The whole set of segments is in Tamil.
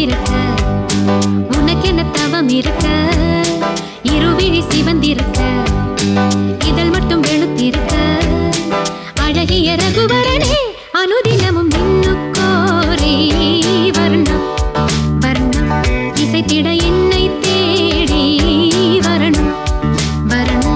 தனித்திருக்க உனக்கென்ன தவம் இருக்க இருவிழி சிவந்திருக்க இதழ் மட்டும் வெளுத்திருக்க அழகிய ரகுவரனே அனுதினமும் மின்னுக்கோரே வர்ணம் வர்ணம் இசைத்திட என்னை தேடி வரணும் வரணும்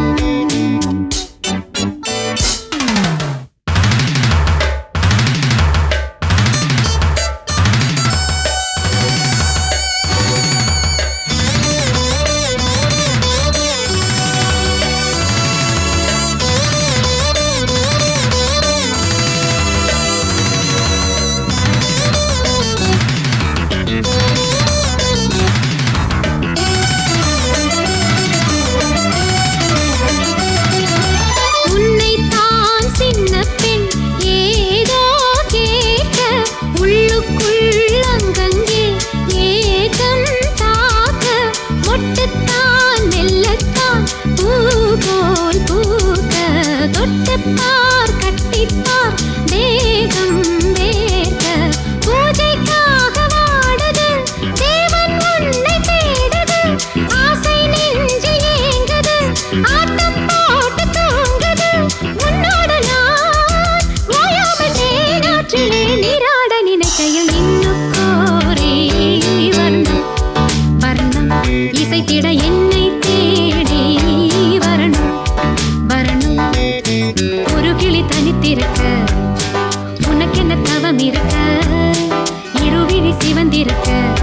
உன்னைத்தான் சின்ன பெண் ஏதோ கேட்க உள்ளுக்குள் அங்கங்கே ஏகம் தாக்க மொட்டுத்தான் மெல்லத்தான் பூ போல் பூக்க தொட்டுப்பார் கட்டிப்பார் தேகம் வேர்க்க பூஜைக்காக வாடுது தேவன் உன்னை தேடுது ஆசை நெஞ்சு ஏங்குது ஆட்டம் போட்டு தூங்குது உன்னோடு நான் ஓயாமல் தேனாற்றிலே நீராட நினைக்கையில் இன்னுக்கோரே வர்ணம் வர்ணம் இசைத்திட என்னை தேடி வரணும் வரணும் ஒரு கிளி தனித்திருக்க உனக்கென்ன தவம் இருக்க இருவிழி சிவந்திருக்க